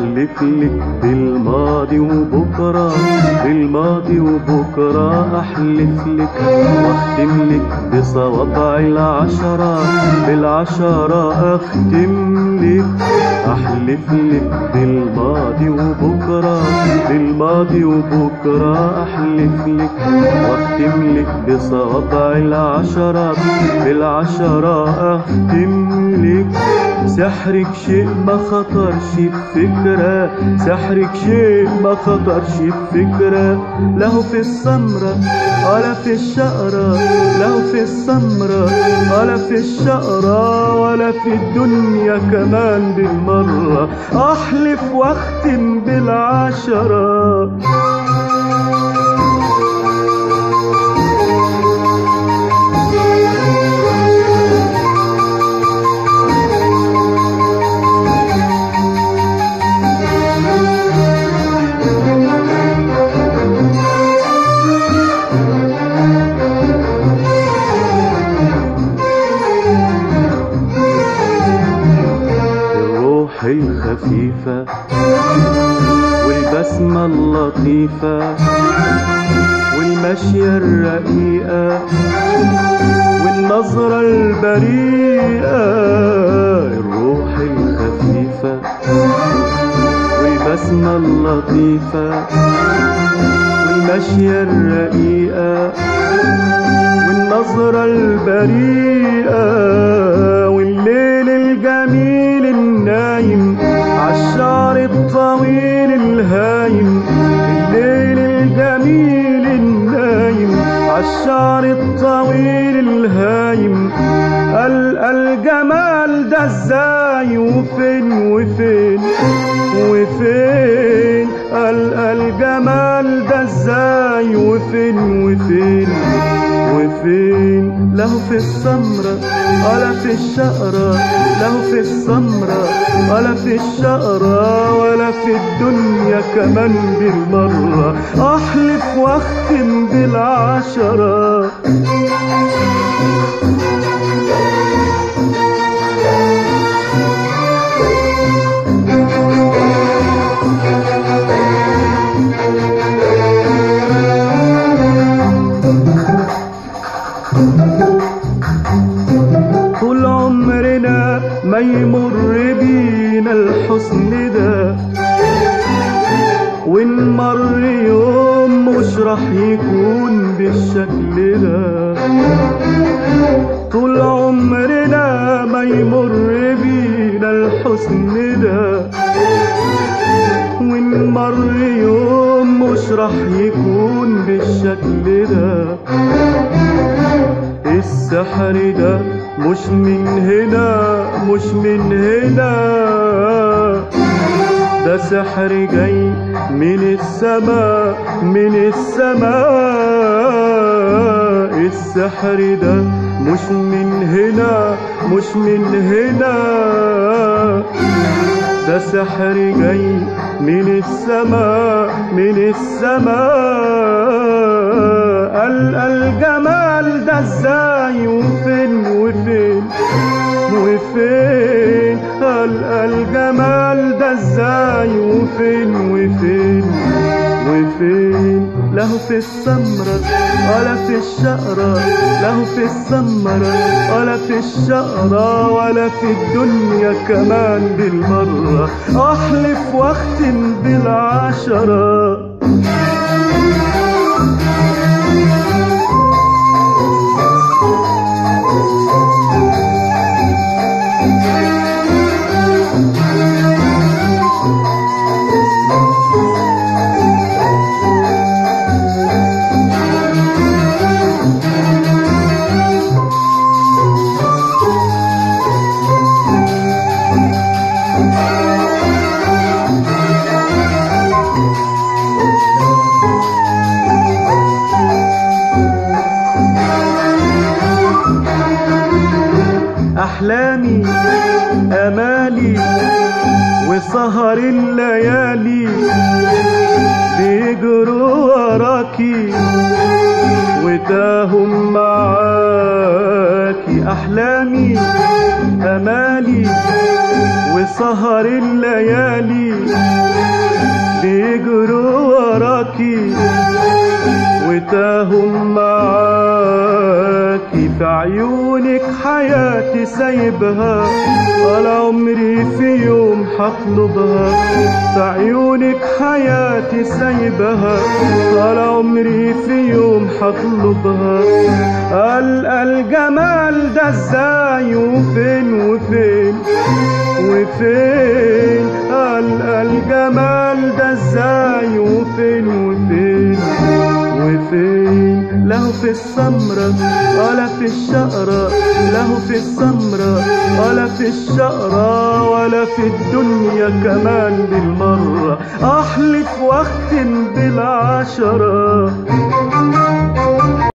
احلف لك بالماضي وبكرة بالماضي وبكرة احلف لك واختم لك بصوابع العشرة بالعشرة اختم لك احلف لك بالماضي وبكرة بالماضي وبكرة احلف لك واختم لك بصوابع العشرة بالعشرة اختم لك سحرك شيء ما خطرش بفكرة سحرك شيء ما خطرش بفكرة له في السمرة ولا في الشقرة له في السمرة ولا في الشقرة ولا في الدنيا كمان بالمرة أحلف واختم بالعشرة الروح الخفيفة والبسمة اللطيفة والمشية الرقيقة والنظرة البريئة الروح الخفيفة والبسمة اللطيفة والمشية الرقيقة والنظرة البريئة والليل الجميل النايم عالشعر الطويل الهايم الليل الجميل النايم عالشعر الطويل الهايم ال الجمال ده ازاي وفين وفين وفين ال الجمال ده ازاي وفين وفين وفين له في السمرة ولا في الشقرة له في السمرة ولا في الشقرة ولا في الدنيا كمان بالمرة أحلف واختم بالعشرة طول عمرنا ما يمر بينا الحسن ده وإن مر يوم مش راح يكون بالشكل ده طول عمرنا ما يمر بينا الحسن ده وإن مر يوم مش راح يكون بالشكل ده السحر ده مش من هنا مش من هنا ده سحر جاي من السماء من السماء السحر ده مش من هنا مش من هنا ده سحر جاي من السماء من السماء ال الجمال ده ازاي وفين وفين وفين ال الجمال ده ازاي وفين وفين وفين له في السمرة ولا في الشقرة له في السمرة ولا في الشقرة ولا في الدنيا كمان بالمرة أحلف واختم بالعشرة أحلامي أمالي وسهر الليالي بيجروا وراكي وتاهم معاكي أحلامي أمالي وسهر الليالي بيجروا وراكي وتاهم معاكي في عيونك حياتي سايبها ولا عمري في يوم حطلبها في عيونك حياتي سايبها ولا عمري في يوم حطلبها ألقى الجمال ده ازاي وفين وفين وفين ألقى الجمال ده ازاي وفين وفين وفين له في السمرة ولا في الشقرة له في السمرة ولا في الشقرة ولا في الدنيا كمان بالمرة أحلف واختم بالعشرة